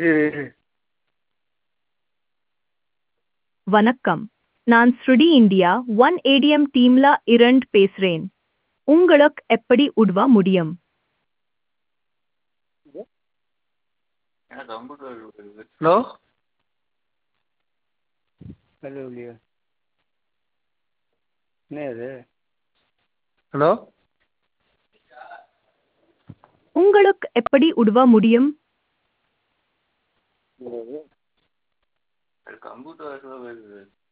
இரு இரு வணக்கம் நான் ஸ்ருடி இந்தியா ஒன் ஏடிஎம் டீம்ல இரண்டு பேசுறேன் உங்களுக்கு எப்படி உதவ முடியும் ஹலோ ஹலோ இல்லையா என்ன இது ஹலோ உங்களுக்கு எப்படி உதவ முடியும் கம்ப்யூட்டர்